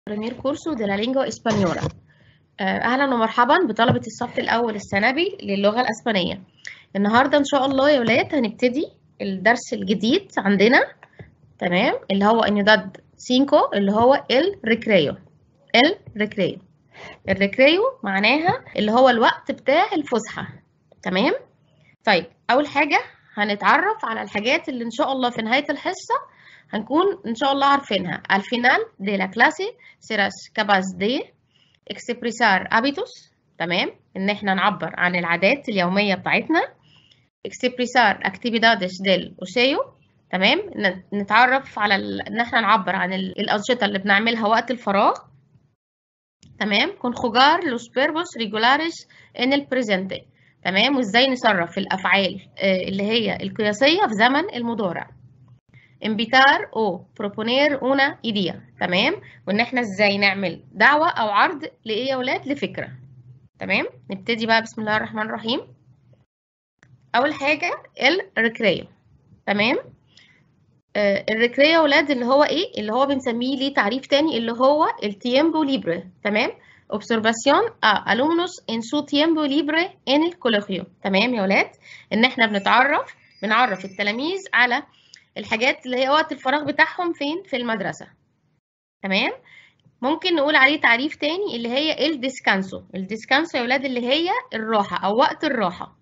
primer curso de la lengua española أهلا ومرحبا بطلبة الصف الأول الثانوي للغة الأسبانية النهاردة إن شاء الله يا ولاد هنبتدي الدرس الجديد عندنا تمام اللي هو انيداد 5 اللي هو الريكريو الريكريو الريكريو معناها اللي هو الوقت بتاع الفسحة تمام طيب أول حاجة هنتعرف على الحاجات اللي إن شاء الله في نهاية الحصة هنكون إن شاء الله عارفينها al final de la clase serás capaz de expresar hábitos تمام إن إحنا نعبر عن العادات اليومية بتاعتنا expresar actividades del ocio تمام نتعرف على ال... ان احنا نعبر عن ال... الانشطه اللي بنعملها وقت الفراغ تمام conjugar los verbos regulares en el presente تمام وازاي نصرف الافعال اللي هي القياسيه في زمن المضارع invitar o proponer una idea تمام وان احنا ازاي نعمل دعوه او عرض لايه يا ولاد لفكره تمام نبتدي بقى بسم الله الرحمن الرحيم اول حاجه الريكريو تمام آه الريكريو يا ولاد اللي هو ايه اللي هو بنسميه ليه تعريف تاني اللي هو التيمبو ليبره تمام observación a alumnos en su tiempo libre en el colegio تمام يا ولاد ان احنا بنتعرف بنعرف التلاميذ على الحاجات اللي هي وقت الفراغ بتاعهم فين في المدرسه تمام ممكن نقول عليه تعريف تاني اللي هي الديسكانسو الديسكانسو يا ولاد اللي هي الراحه او وقت الراحه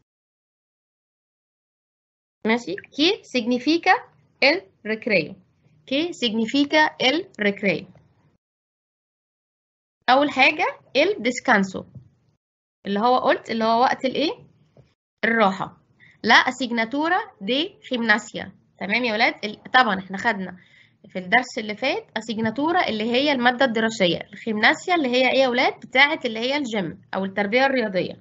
ماشي que significa el recreo que significa el recreo اول حاجه el descanso اللي هو قلت اللي هو وقت الايه الراحه لا asignatura de gimnasia تمام يا ولاد طبعا احنا خدنا في الدرس اللي فات asignatura اللي هي الماده الدراسيه الخيمناسيا اللي هي ايه يا ولاد بتاعه اللي هي الجيم او التربيه الرياضيه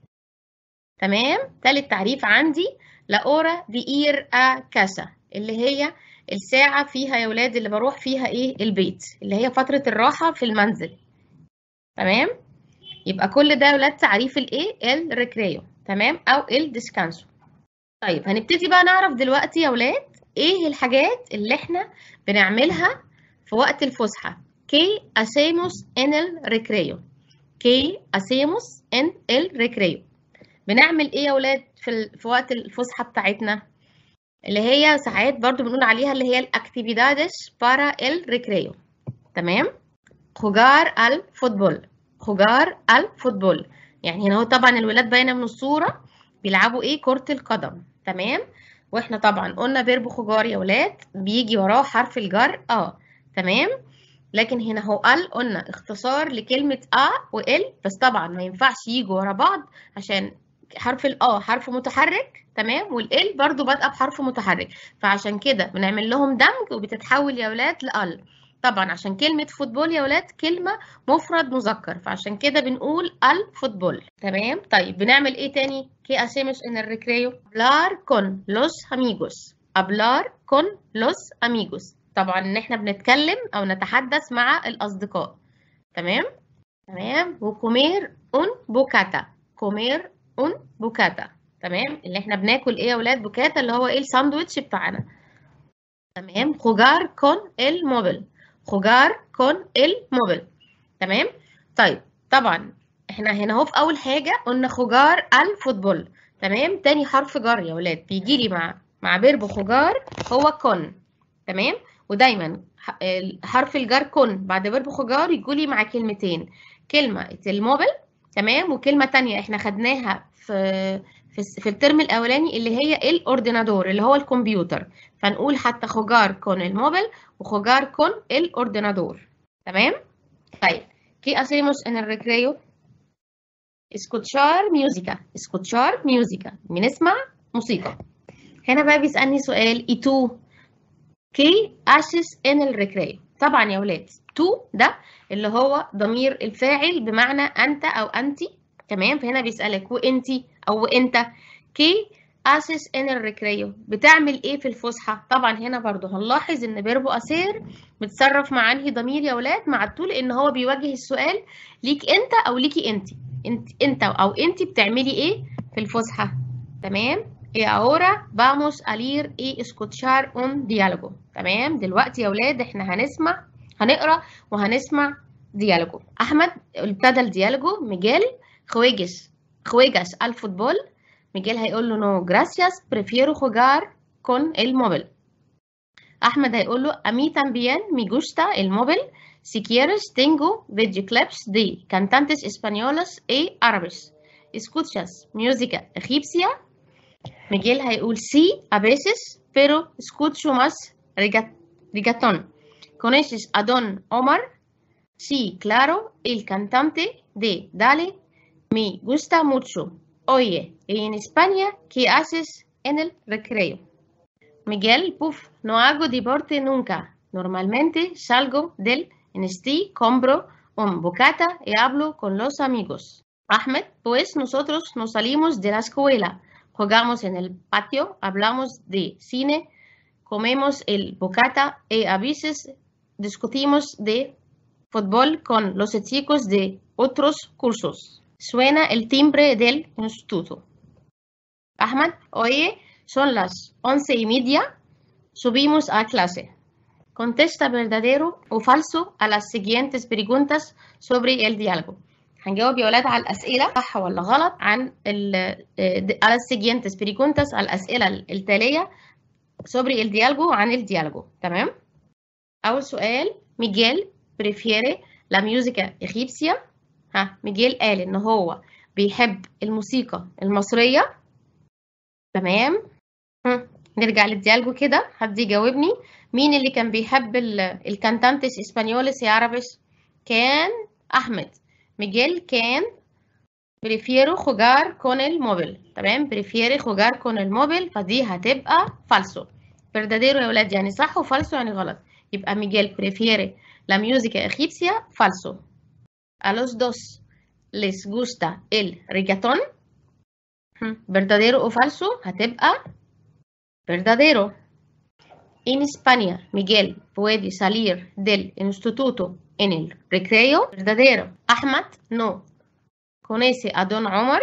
تمام تالت تعريف عندي la hora de ir a casa اللي هي الساعة فيها يا ولاد اللي بروح فيها ايه البيت اللي هي فترة الراحة في المنزل تمام يبقى كل ده يا ولاد تعريف الايه الريكريو تمام او الديسكانسو طيب هنبتدي بقى نعرف دلوقتي يا ولاد ايه الحاجات اللي احنا بنعملها في وقت الفسحة كي hacemos en el recreo كي hacemos en el recreo بنعمل ايه يا ولاد في, ال... في وقت الفسحه بتاعتنا اللي هي ساعات برضو بنقول عليها اللي هي الاكتيفيدades para el recreo تمام jugar al fútbol jugar al fútbol يعني هنا هو طبعا الولاد باينه من الصوره بيلعبوا ايه كره القدم تمام واحنا طبعا قلنا فيرب خجار يا ولاد بيجي وراه حرف الجر اه تمام لكن هنا هو ال قلنا اختصار لكلمه ا وال بس طبعا ما ينفعش يجوا ورا بعض عشان حرف الآ حرف متحرك تمام والال برضو بادئه بحرف متحرك فعشان كده بنعمل لهم دمج وبتتحول يا ولاد لال طبعا عشان كلمة فوتبول يا ولاد كلمة مفرد مذكر فعشان كده بنقول الفوتبول تمام طيب بنعمل ايه تاني كي hacemos en el recreo hablar con los amigos hablar con los amigos طبعا ان احنا بنتكلم او نتحدث مع الاصدقاء تمام تمام وكومير un bocata كومير un bocata تمام اللي احنا بناكل ايه يا ولاد بوكاتا اللي هو ايه الساندوتش بتاعنا تمام jugar con el móvil jugar con el móvil تمام طيب طبعا احنا هنا اهو في اول حاجه قلنا خجار الفوتبول تمام تاني حرف جر يا ولاد بيجي لي مع مع فيرب خجار هو كون تمام ودايما حرف الجر كون بعد فيرب خجار يجوا لي مع كلمتين كلمه الموبل تمام وكلمه تانية احنا خدناها في في, في الترم الاولاني اللي هي الاوردينادور اللي هو الكمبيوتر فنقول حتى خجار كون الموبل وخجار كون الاوردينادور تمام طيب ¿qué hacemos en el recreo escuchar música escuchar música بنسمع موسيقى هنا بقى بيسألني سؤال y tú ¿qué haces en el recreo طبعا يا ولاد تو ده اللي هو ضمير الفاعل بمعنى انت او انتي تمام فهنا بيسألك وانتي او وانت كي اسس ان الريكريو بتعمل ايه في الفسحه طبعا هنا برضو هنلاحظ ان فيربو اسير متصرف مع انهي ضمير يا ولاد مع الطول لان هو بيواجه السؤال ليك انت او ليكي انت انت انت او انت بتعملي ايه في الفسحه تمام Y ahora vamos a leer y escuchar un diálogo تمام دلوقتي يا ولاد احنا هنسمع هنقرا وهنسمع ديالوجو احمد ابتدى الديالوجو ميجيل خويجس خويجاس الفوتبول ميجيل هيقول له نو جراسياس بريفيرو jugar con el móvil احمد هيقول له a mí también me gusta el móvil si quieres tengo videoclips de cantantes españoles y árabes escuchas música egipcia Miguel هيقول sí a veces pero escucho más reggaetón ¿conoces a Don Omar? Sí, claro, el cantante de Dale me gusta mucho. Oye, ¿y en España qué haces en el recreo? Miguel, puf, no hago deporte nunca. Normalmente salgo del Nestí, compro un bocata y hablo con los amigos. Ahmed, pues nosotros nos salimos de la escuela, jugamos en el patio, hablamos de cine, comemos el bocata y a veces discutimos de fútbol con los chicos de otros cursos. Suena el timbre del instituto. Ahmed, oye, son las once y media, subimos a clase. Contesta verdadero o falso a las siguientes preguntas sobre el diálogo. هنجاوب يا ولاد على الأسئلة صح ولا غلط عن على siguientes preguntas على الأسئلة التالية sobre el diálogo عن الديالوجو تمام؟ أول سؤال ميجيل بريفيري لا ميوزيكا إغيبسيا ها ميجيل قال إن هو بيحب الموسيقى المصرية تمام نرجع للديالوجو كده حد يجاوبني مين اللي كان بيحب الكانتانتس اسبانيوليس يا عربس كان احمد ميجيل كان بريفيرو خوجار كون الموبيل تمام بريفيري خوجار كون الموبيل فدي هتبقى فالسو verdadero يا ولاد يعني صح وفالسو يعني غلط يبقى ميجيل بريفيري la música egipcia falso a los dos les gusta el reggaetón verdadero o falso هتبقى verdadero En España, Miguel puede salir del instituto en el recreo. Verdadero. Ahmad no conoce a Don Omar.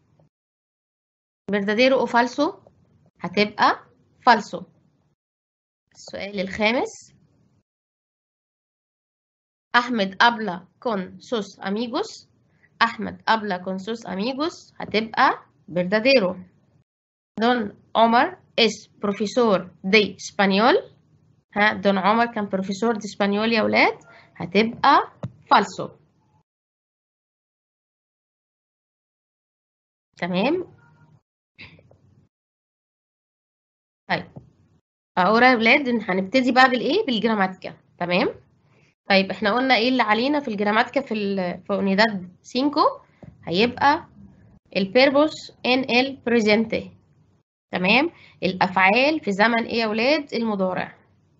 verdadero o falso هتبقى falso. السؤال الخامس أحمد habla con sus amigos. أحمد habla con sus amigos هتبقى verdadero. Don Omar es profesor de español ها دون عمر كان بروفيسور دي اسبانيول يا ولاد هتبقى فالسو تمام طيب اورا يا ولاد هنبتدي بقى بالايه بالجراماتيكا تمام طيب احنا قلنا ايه اللي علينا في الجراماتيكا في في اونيداد 5 هيبقى البيربوس ان ال بريزنتي تمام الافعال في زمن ايه يا ولاد المضارع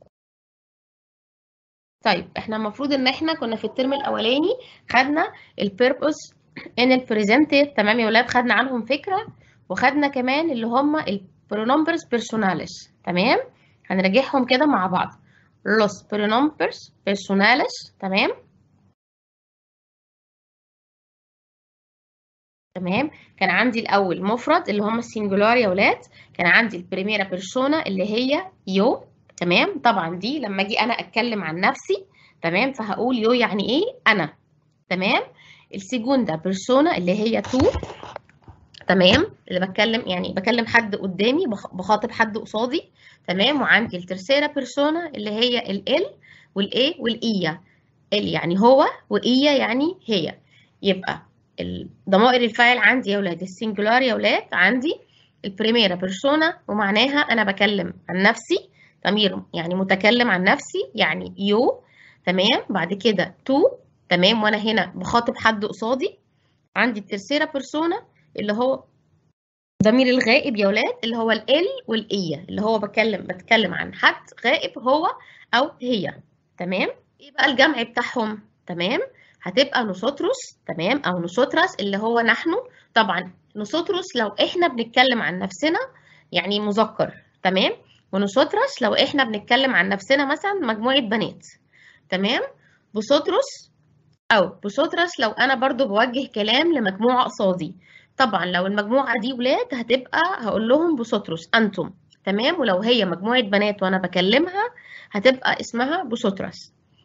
طيب احنا المفروض ان احنا كنا في الترم الاولاني خدنا البيربوس ان البريزنتيف تمام يا ولاد خدنا عنهم فكره وخدنا كمان اللي هم البرونومبرز بيرسوناليس تمام هنراجعهم كده مع بعض los pronombres personales تمام تمام كان عندي الاول مفرد اللي هم السنجولار يا ولاد كان عندي البريميرا بيرسونا اللي هي يو تمام طبعا دي لما اجي انا اتكلم عن نفسي تمام فهقول يو يعني ايه انا تمام السيجوندا بيرسونا اللي هي تو تمام اللي بتكلم يعني بكلم حد قدامي بخاطب حد قصادي تمام وعندي الترسيرا بيرسونا اللي هي ال والايه والايا ال يعني هو وايا يعني هي يبقى ضمائر الفاعل عندي يا ولاد السنجولار يا ولاد عندي البريميرا بيرسونا ومعناها انا بكلم عن نفسي ضمير يعني متكلم عن نفسي يعني يو تمام بعد كده تو تمام وانا هنا بخاطب حد قصادي عندي الترسيرا بيرسونا اللي هو ضمير الغائب يا ولاد اللي هو ال والايه اللي هو بتكلم بتكلم عن حد غائب هو او هي تمام ايه بقى الجمع بتاعهم تمام هتبقى نوسوتروس تمام او نوسوتراس اللي هو نحن طبعا نوسوتروس لو احنا بنتكلم عن نفسنا يعني مذكر تمام ونوسوتراس لو احنا بنتكلم عن نفسنا مثلا مجموعه بنات تمام بوسوتروس او بوسوتراس لو انا برضو بوجه كلام لمجموعه قصادي طبعا لو المجموعه دي ولاد هتبقى هقول لهم بوسوتروس انتم تمام ولو هي مجموعه بنات وانا بكلمها هتبقى اسمها بوسوتراس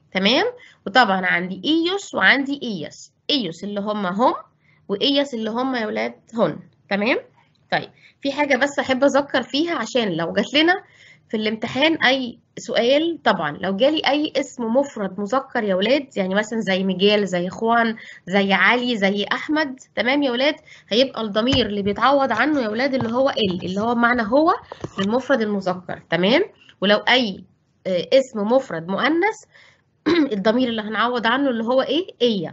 تمام وطبعا عندي ايوس وعندي اياس ايوس اللي هم هم واياس اللي هم يا ولاد هن تمام طيب في حاجه بس احب اذكر فيها عشان لو جات لنا في الامتحان اي سؤال طبعا لو جالي اي اسم مفرد مذكر يا ولاد يعني مثلا زي ميجيل زي خوان زي علي زي احمد تمام يا ولاد هيبقى الضمير اللي بيتعوض عنه يا ولاد اللي هو ال اللي هو بمعنى هو للمفرد المذكر تمام ولو اي اسم مفرد مؤنث الضمير اللي هنعوض عنه اللي هو ايه ايه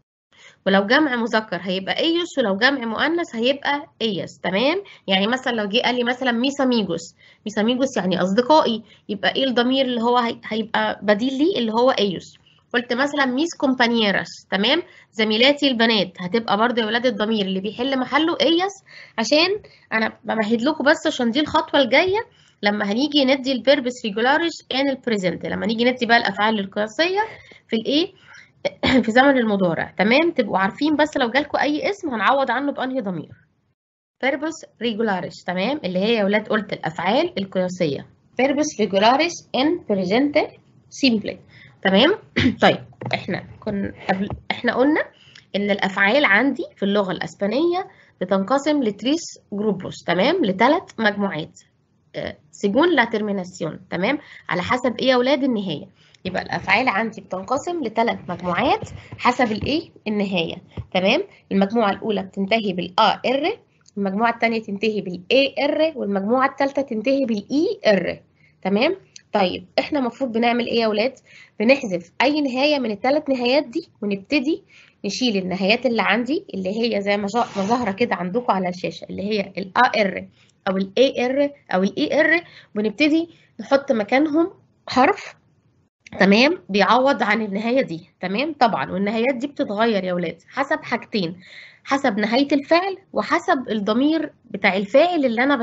ولو جمع مذكر هيبقى ايوس ولو جمع مؤنث هيبقى ايس تمام يعني مثلا لو جه قال لي مثلا ميساميجوس ميساميجوس يعني اصدقائي يبقى ايه الضمير اللي هو هيبقى بديل ليه اللي هو ايوس قلت مثلا ميس كومبانييراس تمام زميلاتي البنات هتبقى برضه يا ولاد الضمير اللي بيحل محله ايس عشان انا بمهد لكم بس عشان دي الخطوه الجايه لما هنيجي ندي الفيربس ريجولاريش ان البريزنت لما نيجي ندي بقى الافعال القياسيه في الايه في زمن المضارع تمام تبقوا عارفين بس لو جالكم اي اسم هنعوض عنه بانهي ضمير فيربس ريجولاريش تمام اللي هي يا ولاد قلت الافعال القياسيه فيربس ريجولاريش ان بريزنت سيمبلي تمام طيب احنا كنا قبل احنا قلنا ان الافعال عندي في اللغه الاسبانيه بتنقسم لتريس جروبوس تمام لثلاث مجموعات سيجون لا ترميناسيون تمام على حسب ايه يا اولاد النهايه يبقى الافعال عندي بتنقسم لثلاث مجموعات حسب الايه النهايه تمام المجموعه الاولى بتنتهي بالا ار المجموعه الثانيه تنتهي بالاي ار والمجموعه الثالثه تنتهي بالاي ار تمام طيب احنا المفروض بنعمل ايه يا اولاد بنحذف اي نهايه من الثلاث نهايات دي ونبتدي نشيل النهايات اللي عندي اللي هي زي ما ظاهره كده عندكم على الشاشه اللي هي الا ار او الاي ار او الاي ار ونبتدي نحط مكانهم حرف تمام بيعوض عن النهايه دي تمام طبعا والنهايات دي بتتغير يا ولاد حسب حاجتين حسب نهايه الفعل وحسب الضمير بتاع الفاعل اللي انا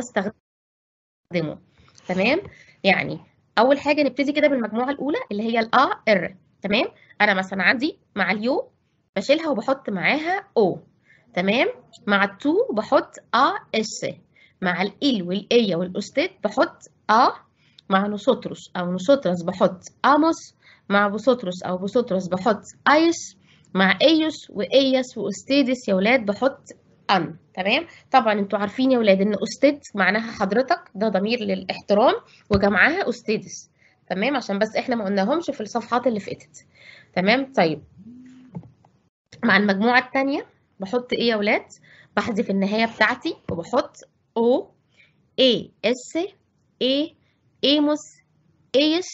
بستخدمه تمام يعني اول حاجه نبتدي كده بالمجموعه الاولى اللي هي الا ار تمام انا مثلا عندي مع اليو بشيلها وبحط معاها او تمام مع التو بحط ا اس مع ال والايه والاستاذ بحط ا مع نوسوتروس او نوسوترس بحط اموس مع بوسوتروس او بوسوتروس بحط ايس مع ايوس وايس واستيدس يا ولاد بحط ان تمام طبعا انتوا عارفين يا ولاد ان استاذ معناها حضرتك ده ضمير للاحترام وجمعها استيدس تمام عشان بس احنا ما قلناهمش في الصفحات اللي فاتت تمام طيب مع المجموعه الثانيه بحط ايه يا ولاد بحذف النهايه بتاعتي وبحط او اي اس اي ايموس ايس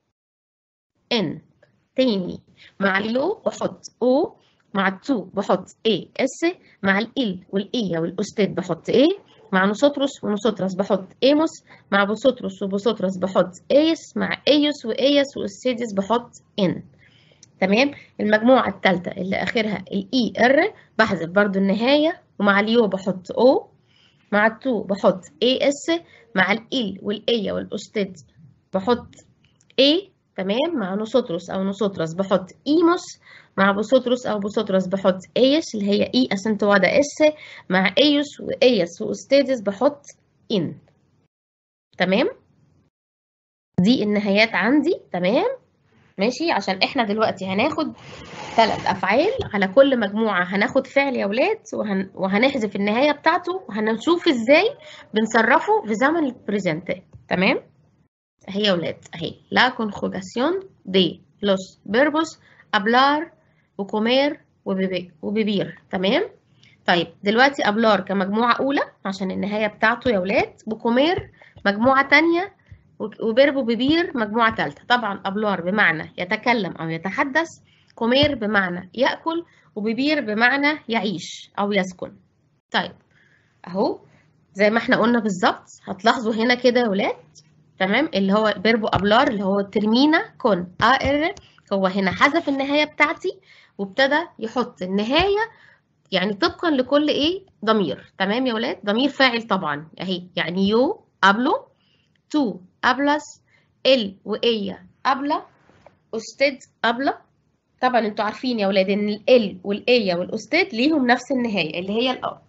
ان تاني مع اليو بحط او مع التو بحط اي اس مع ال والايه والاستاذ بحط ايه مع نوسوتروس ونوسوترس بحط ايموس مع بوسوتروس وبوسوترس بحط ايس مع ايوس وايس واستيدس بحط ان تمام المجموعه الثالثه اللي اخرها الاي ار بحذف برضو النهايه ومع اليو بحط او مع التو بحط اي اس مع ال والايه والاستاذ بحط اي تمام مع نوسوتروس او نوسوترس بحط ايموس مع بوسوتروس او بوسوترس بحط ايس اللي هي اي اسنتوادا اس مع ايوس وايس واستاذس بحط ان تمام دي النهايات عندي تمام ماشي عشان احنا دلوقتي هناخد ثلاث افعال على كل مجموعه هناخد فعل يا ولاد وهن... وهنحذف النهايه بتاعته وهنشوف ازاي بنصرفه في زمن البريزنت تمام اهي يا ولاد اهي لا كونجوجاسيون دي لوس فيربوس ابلار وكومير وبيبي وبيبير تمام طيب دلوقتي ابلار كمجموعه اولى عشان النهايه بتاعته يا ولاد وكومير مجموعه ثانيه وبيربو بيبير مجموعة ثالثة طبعا أبلار بمعنى يتكلم أو يتحدث كومير بمعنى يأكل وبيبير بمعنى يعيش أو يسكن طيب أهو زي ما احنا قلنا بالظبط هتلاحظوا هنا كده يا ولاد تمام اللي هو بيربو أبلار اللي هو ترمينا كون آر هو هنا حذف النهاية بتاعتي وابتدى يحط النهاية يعني طبقا لكل ايه ضمير تمام يا ولاد ضمير فاعل طبعا اهي يعني يو ابلو تو أبلس ال وإيا أبلة أستاذ أبلة طبعا انتوا عارفين يا ولاد ان ال والإيا والأستاذ ليهم نفس النهاية اللي هي الأ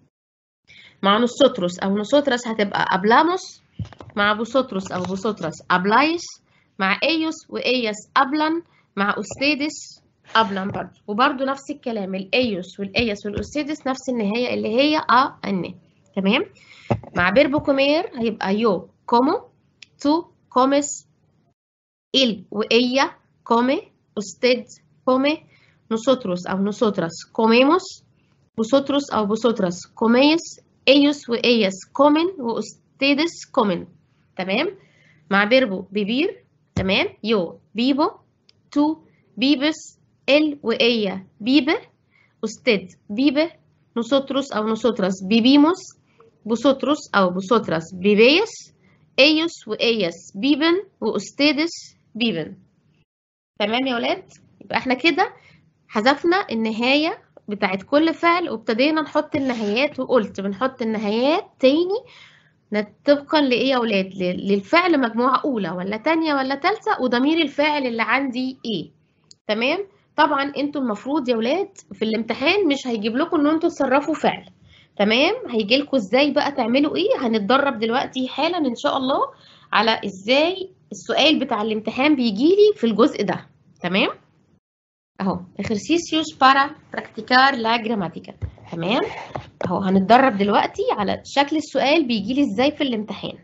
مع نوسوتروس أو نوسوترس هتبقى أبلاموس مع بوسوتروس أو بوسوترس أبلايس مع إيوس وإياس أبلن مع أستاذس قبلا برضه وبرضه نفس الكلام الأيوس والأيس والأستاذس نفس النهاية اللي هي أ أن تمام مع فيربو كومير هيبقى يو كومو تو كومس إل وإيا come, usted come, nosotros أو nosotras comemos, vosotros أو vosotras coméis, ellos وellas comen وustedes comen تمام مع فيربو vivir تمام yo vivo tú vives él وella vive usted vive nosotros أو nosotras vivimos vosotros أو vosotras vivéis ellos وellas viven وustedes viven تمام يا ولاد يبقى احنا كده حذفنا النهاية بتاعت كل فعل وابتدينا نحط النهايات وقلت بنحط النهايات تاني طبقا لايه يا ولاد للفعل مجموعة أولى ولا تانية ولا تالتة وضمير الفاعل اللي عندي ايه تمام طبعا انتوا المفروض يا ولاد في الامتحان مش هيجيب لكم ان انتوا تصرفوا فعل تمام هيجي لكم ازاي بقى تعملوا ايه هنتدرب دلوقتي حالا ان شاء الله على ازاي السؤال بتاع الامتحان بيجيلي في الجزء ده تمام اهو ejercicios para practicar la gramática تمام اهو هنتدرب دلوقتي على شكل السؤال بيجيلي ازاي في الامتحان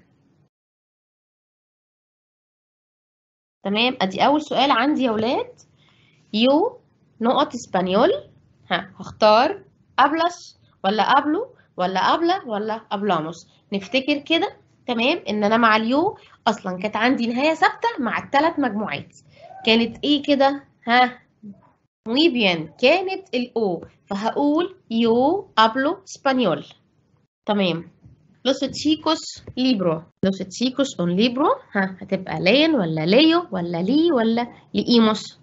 تمام ادي اول سؤال عندي يا ولاد يو نقط اسبانيول ها هختار ابلس ولا ابلو ولا ابلا ولا ابلاموس نفتكر كده تمام ان انا مع اليو اصلا كانت عندي نهايه ثابته مع الثلاث مجموعات كانت ايه كده ها muy bien كانت الاو فهقول يو hablo اسبانيول تمام los chicos libro los chicos un libro ها هتبقى لين ولا ليو ولا لي ولا لإيموس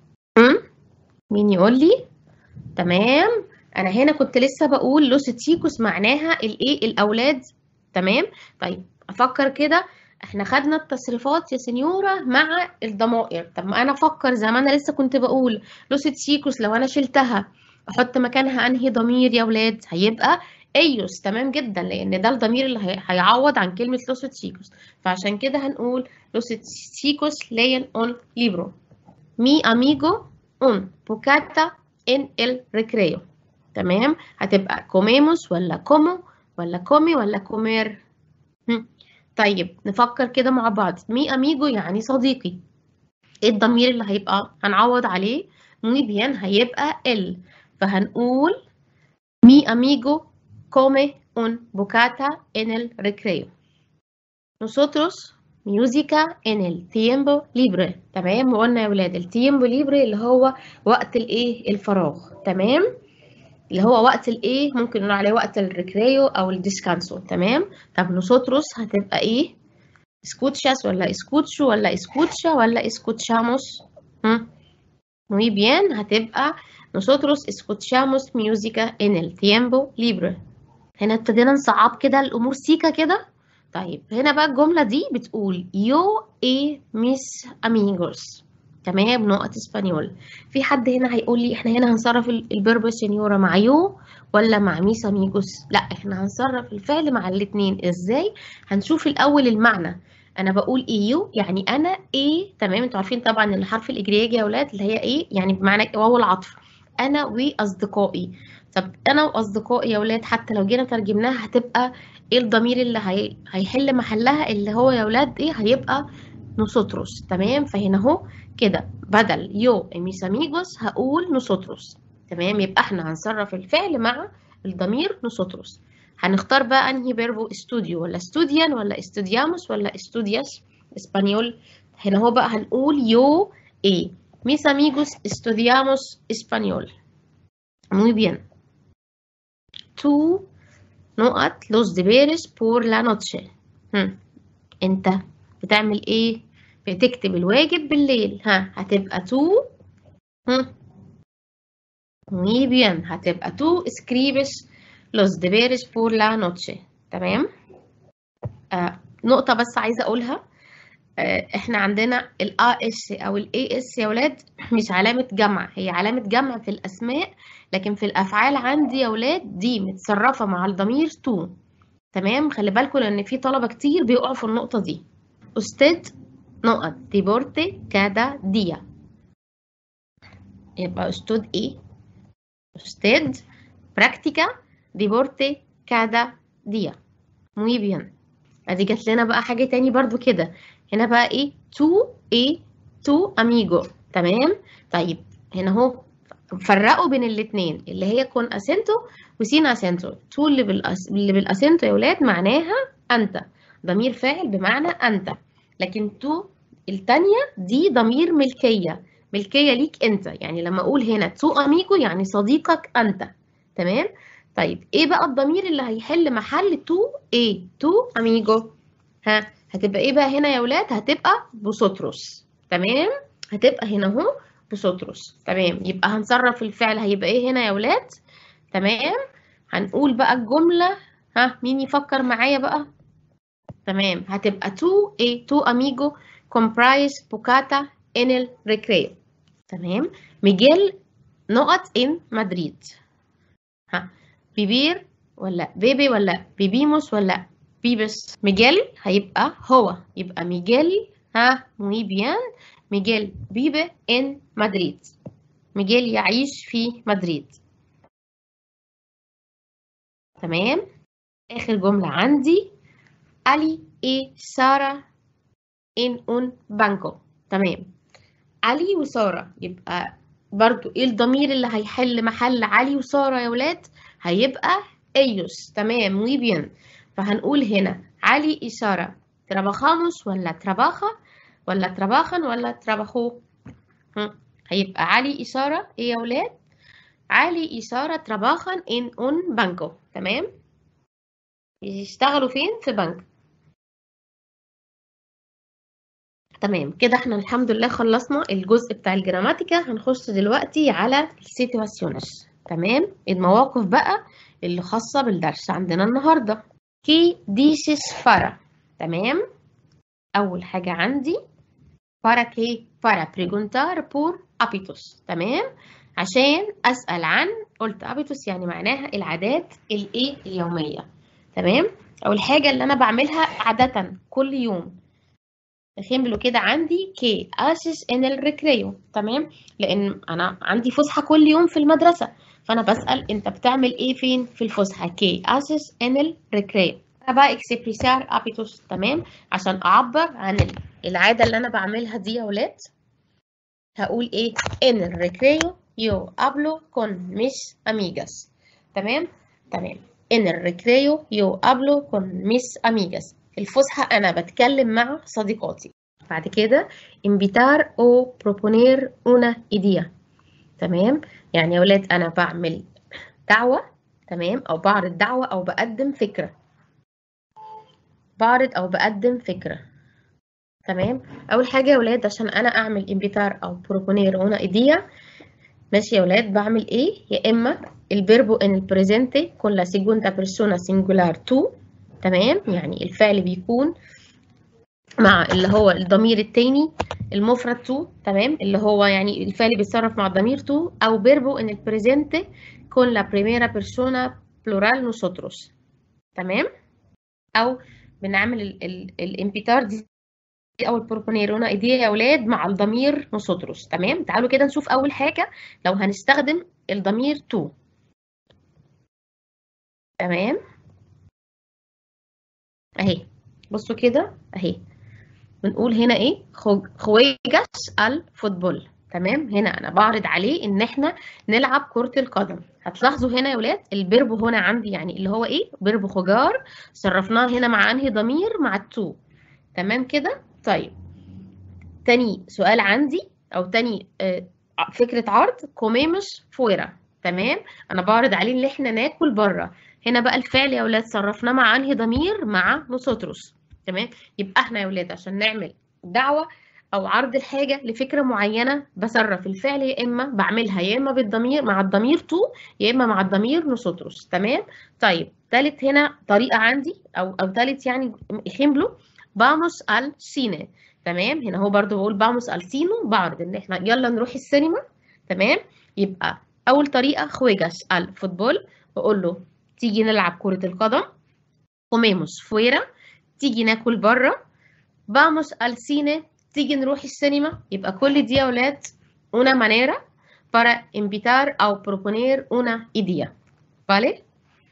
مين يقول لي تمام انا هنا كنت لسه بقول لوس تشيكوس معناها الايه الاولاد تمام طيب افكر كده احنا خدنا التصريفات يا سنيورة مع الضمائر طب ما انا افكر زي ما انا لسه كنت بقول لوس تشيكوس لو انا شلتها احط مكانها انهي ضمير يا ولاد هيبقى ايوس تمام جدا لان ده الضمير اللي هيعوض عن كلمه لوس تشيكوس فعشان كده هنقول لوس تشيكوس لين اون ليبرو مي اميجو اون بوكاتا ان ال ريكريو تمام هتبقى كوميموس ولا كومو ولا كومي ولا كومير طيب نفكر كده مع بعض مي اميجو يعني صديقي ايه الضمير اللي هيبقى هنعوض عليه muy bien هيبقى ال فهنقول mi amigo come un bocata en el recreo nosotros música en el tiempo libre تمام وقلنا يا ولاد التيمبو ليبري اللي هو وقت الايه الفراغ تمام اللي هو وقت الايه ممكن نقول عليه وقت الريكريو او الديسكانسو تمام طب نوسوتروس هتبقى ايه اسكوتشاس ولا اسكوتشو ولا اسكوتشا ولا اسكوتشاموس muy bien هتبقى nosotros escuchamos música en el tiempo libre هنا ابتدينا نصعب كده الامور سيكا كده طيب هنا بقى الجمله دي بتقول yo y mis amigos تمام نقط اسبانيول في حد هنا هيقول لي احنا هنا هنصرف البربو سينيورا مع يو ولا مع ميس اميجوس لا احنا هنصرف الفعل مع الاثنين ازاي هنشوف الاول المعنى انا بقول ايو يعني انا ايه تمام انتوا عارفين طبعا ان الحرف الاجريجي يا اولاد اللي هي ايه يعني بمعنى واو العطف انا واصدقائي طب انا واصدقائي يا اولاد حتى لو جينا ترجمناها هتبقى ايه الضمير اللي هي... هيحل محلها اللي هو يا اولاد ايه هيبقى نوسوتروس تمام فهنا اهو كده بدل يو ميس اميجوس هقول نوسوتروس تمام يبقى احنا هنصرف الفعل مع الضمير نوسوتروس هنختار بقى انهي فيربو استوديو ولا استوديان ولا استودياموس ولا استودياس اسبانيول هنا هو بقى هنقول يو ايه mis amigos estudiamos español muy bien tú نقط los deberes por la noche هم. انت بتعمل ايه بتكتب الواجب بالليل ها هتبقى تو هم. muy bien هتبقى tú escribes los deberes por la noche تمام آه نقطة بس عايزة أقولها آه إحنا عندنا ال AS أو ال AS يا ولاد مش علامة جمع هي علامة جمع في الأسماء لكن في الأفعال عندي يا ولاد دي متصرفة مع الضمير تو تمام خلي بالكم لأن في طلبة كتير بيقعوا في النقطة دي أستاذ نقط ديبورتي كادا ديا يبقى استود ايه usted practica deporte cada día muy bien ادي جات لنا بقى حاجه تاني برضو كده هنا بقى ايه تو ايه تو اميجو تمام طيب هنا اهو فرقوا بين الاثنين اللي هي كون اسنتو وسين اسنتو تو اللي بالأس... اللي بالاسنتو يا ولاد معناها انت ضمير فاعل بمعنى انت لكن تو التانية دي ضمير ملكية ملكية ليك انت يعني لما اقول هنا تو اميجو يعني صديقك انت تمام طيب ايه بقى الضمير اللي هيحل محل تو ايه تو اميجو ها هتبقى ايه بقى هنا يا ولاد هتبقى بوسوتروس تمام هتبقى هنا اهو بوسوتروس تمام يبقى هنصرف الفعل هيبقى ايه هنا يا ولاد تمام هنقول بقى الجملة ها مين يفكر معايا بقى تمام هتبقى تو ايه تو اميجو comprise بوكاتا en el recreo تمام ميجيل نقط ان مدريد ها بيبير ولا بيبي ولا بيبيموس ولا بيبس ميجيل هيبقى هو يبقى ميجيل ها muy bien ميجيل بيبي ان مدريد ميجيل يعيش في مدريد تمام اخر جملة عندي علي اي سارة ان un banco تمام علي وسارة يبقى برضو ايه الضمير اللي هيحل محل علي وسارة يا ولاد هيبقى ellos تمام muy bien فهنقول هنا علي y سارة trabajamos ولا trabaja ولا trabajan ولا trabajó هيبقى علي y سارة ايه يا ولاد علي y سارة trabajan en un banco تمام يشتغلوا فين في بنك تمام كده احنا الحمد لله خلصنا الجزء بتاع الجراماتيكا هنخش دلوقتي على السيتواسيونز تمام المواقف بقى اللي خاصة بالدرس عندنا النهاردة كي ديسيس فارا تمام أول حاجة عندي para qué para preguntar por hábitos تمام عشان أسأل عن قلت hábitos يعني معناها العادات الايه اليومية تمام أول حاجة اللي أنا بعملها عادة كل يوم ejemplo كده عندي كي haces en el recreo تمام لان انا عندي فسحه كل يوم في المدرسه فانا بسال انت بتعمل ايه فين في الفسحه كي haces en el recreo انا بقى expresar hábitos تمام عشان اعبر عن العاده اللي انا بعملها دي يا ولاد هقول ايه en el recreo yo hablo con mis amigas تمام تمام en el recreo yo hablo con mis amigas الفسحة أنا بتكلم مع صديقاتي بعد كده invitar o proponer una idea تمام يعني يا ولاد أنا بعمل دعوة تمام أو بعرض دعوة أو بقدم فكرة بعرض أو بقدم فكرة تمام أول حاجة يا ولاد عشان أنا أعمل invitar أو proponer una idea ماشي يا ولاد بعمل إيه يا إما الفيربو ان البريزنتي con la segunda persona singular tu تمام يعني الفعل بيكون مع اللي هو الضمير التاني المفرد تو تمام اللي هو يعني الفعل بيتصرف مع الضمير تو او فيربو ان البريزنتي con la primera persona plural nosotros تمام او بنعمل الامبيتار دي او البروبونيرونا دي يا اولاد مع الضمير نوسوتروس تمام تعالوا كده نشوف اول حاجه لو هنستخدم الضمير تو تمام اهي بصوا كده اهي بنقول هنا ايه خويجس الفوتبول تمام هنا انا بعرض عليه ان احنا نلعب كرة القدم هتلاحظوا هنا يا ولاد البربو هنا عندي يعني اللي هو ايه بربو خجار صرفناه هنا مع انهي ضمير مع التو تمام كده طيب تاني سؤال عندي او تاني آه فكرة عرض كوميمش فويرا تمام انا بعرض عليه ان احنا ناكل بره هنا بقى الفعل يا ولاد صرفناه مع انهي ضمير مع نوسوتروس تمام يبقى احنا يا ولاد عشان نعمل دعوه او عرض الحاجه لفكره معينه بصرف الفعل يا اما بعملها يا اما بالضمير مع الضمير تو يا اما مع الضمير نوسوتروس تمام طيب تالت هنا طريقه عندي او او تالت يعني اخيمبلو باموس al cine تمام هنا هو برضو بقول باموس al cine بعرض ان احنا يلا نروح السينما تمام يبقى اول طريقه خويجاس الفوتبول بقول له تيجي نلعب كرة القدم comemos fuera تيجي ناكل بره vamos al cine تيجي نروح السينما يبقى كل دي يا ولاد una manera para invitar أو proponer una idea ¿vale?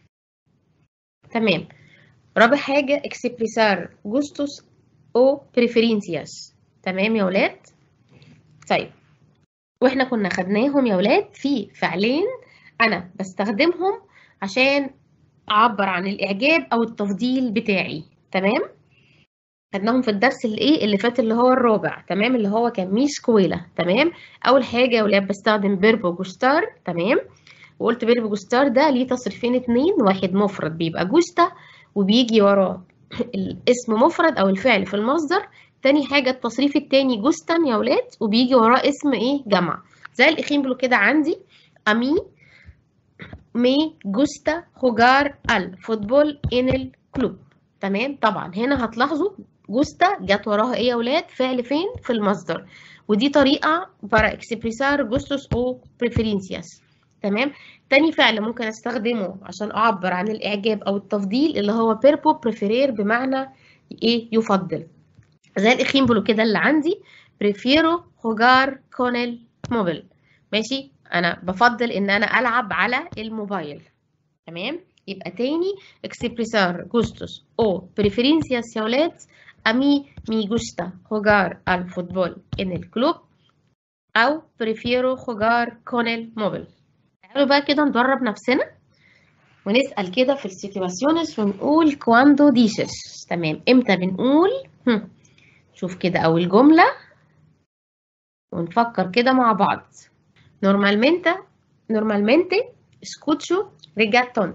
تمام رابع حاجة expresar gustos o preferencias تمام يا ولاد طيب واحنا كنا خدناهم يا ولاد في فعلين انا بستخدمهم عشان اعبر عن الاعجاب او التفضيل بتاعي تمام خدناهم في الدرس اللي ايه اللي فات اللي هو الرابع تمام اللي هو كان ميس كويلة تمام اول حاجه يا ولاد بستخدم فيربو جوستار تمام وقلت فيربو جوستار ده ليه تصريفين اتنين واحد مفرد بيبقى جوستا وبيجي وراه الاسم مفرد او الفعل في المصدر تاني حاجه التصريف التاني جوستن يا ولاد وبيجي وراه اسم ايه جمع زي الاخيمبلو كده عندي امي مي جوستا jugar al فوتبول ان الكلوب تمام طبعا هنا هتلاحظوا جوستا جت وراها ايه يا ولاد فعل فين في المصدر ودي طريقه para expresar gustos o preferencias تمام تاني فعل ممكن استخدمه عشان اعبر عن الاعجاب او التفضيل اللي هو بيربو بريفيرير بمعنى ايه يفضل زي الاخيمبلو كده اللي عندي بريفيرو jugar con el móvil ماشي انا بفضل ان انا العب على الموبايل تمام يبقى تاني expresar gustos o preferencias يا ولاد a mí me gusta jugar al fútbol en el club أو prefiero jugar con el móvil تعالوا بقى كده ندرب نفسنا ونسأل كده في السيتواسيونز ونقول cuando dices تمام امتى بنقول هم. شوف كده أول جملة ونفكر كده مع بعض normalmente normalmente escucho reggaeton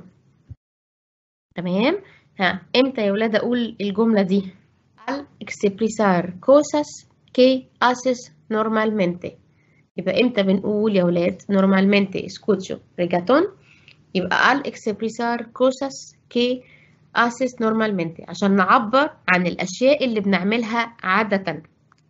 تمام ها امتى يا ولاد اقول الجمله دي al expresar cosas que haces normalmente يبقى امتى بنقول يا ولاد normalmente escucho reggaeton يبقى al expresar cosas que haces normalmente عشان نعبر عن الاشياء اللي بنعملها عاده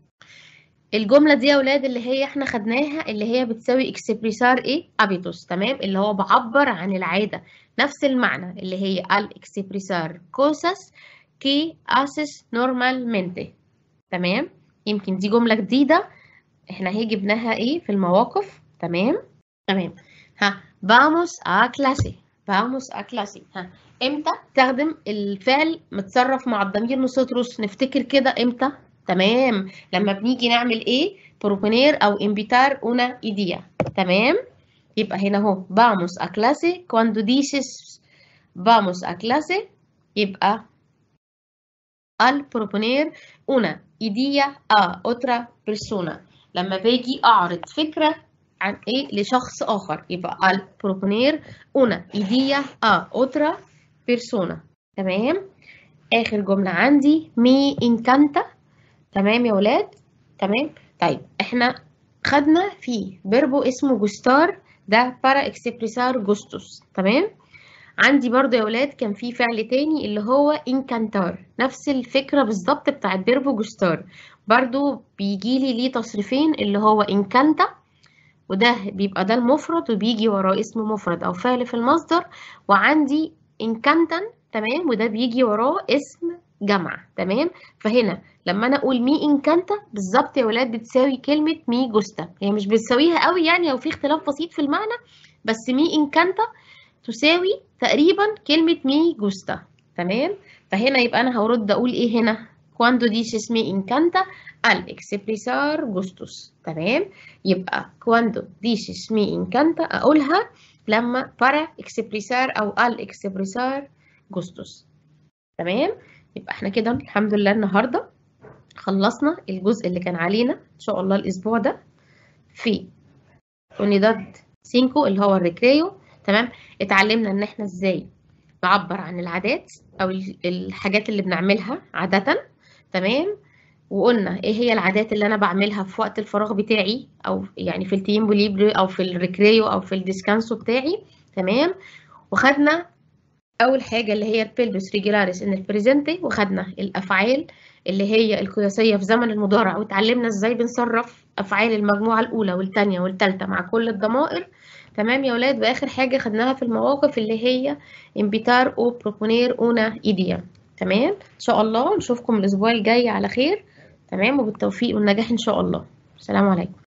الجملة دي يا ولاد اللي هي احنا خدناها اللي هي بتساوي اكسبريسار ايه ابيتوس تمام اللي هو بعبر عن العادة نفس المعنى اللي هي al expresar cosas que haces normalmente تمام يمكن دي جملة جديدة احنا هي جبناها ايه في المواقف تمام تمام ها vamos a clase vamos a clase ها امتى تستخدم الفعل متصرف مع الضمير نصوتروس نفتكر كده امتى تمام لما بنيجي نعمل ايه بروبونير او انفيتار una idea تمام يبقى هنا اهو vamos a clase cuando dices vamos a clase يبقى al proponer una idea a otra persona لما باجي اعرض فكره عن ايه لشخص اخر يبقى al proponer una idea a otra persona تمام اخر جمله عندي me encanta تمام يا ولاد تمام طيب احنا خدنا في فيربو اسمه جوستار ده para expresar gustos تمام عندي برضو يا ولاد كان في فعل تاني اللي هو انكانتار نفس الفكرة بالظبط بتاعت فيربو جوستار برضو بيجي لي ليه تصريفين اللي هو انكانتا وده بيبقى ده المفرد وبيجي وراه اسم مفرد او فعل في المصدر وعندي انكانتن تمام وده بيجي وراه اسم جمع تمام فهنا لما انا اقول مي انكانتا بالظبط يا ولاد بتساوي كلمه مي جوستا هي مش بتساويها قوي يعني او في اختلاف بسيط في المعنى بس مي انكانتا تساوي تقريبا كلمه مي جوستا تمام فهنا يبقى انا هرد اقول ايه هنا cuando dices me encanta al expresar gustos تمام يبقى cuando dices me encanta اقولها لما para expresar او al expresar gustos تمام يبقى احنا كده الحمد لله النهارده خلصنا الجزء اللي كان علينا ان شاء الله الاسبوع ده في اونيداد 5 اللي هو الريكريو تمام اتعلمنا ان احنا ازاي نعبر عن العادات او الحاجات اللي بنعملها عادة تمام وقلنا ايه هي العادات اللي انا بعملها في وقت الفراغ بتاعي او يعني في التيمبو ليبري او في الريكريو او في الديسكانسو بتاعي تمام وخدنا اول حاجه اللي هي البيلبس ريجولاريس ان البريزنتي وخدنا الافعال اللي هي القياسيه في زمن المضارع واتعلمنا ازاي بنصرف افعال المجموعه الاولى والثانيه والثالثه مع كل الضمائر تمام يا ولاد واخر حاجه خدناها في المواقف اللي هي انبيتار او بروبونير اونا ايديا تمام ان شاء الله نشوفكم الاسبوع الجاي على خير تمام وبالتوفيق والنجاح ان شاء الله السلام عليكم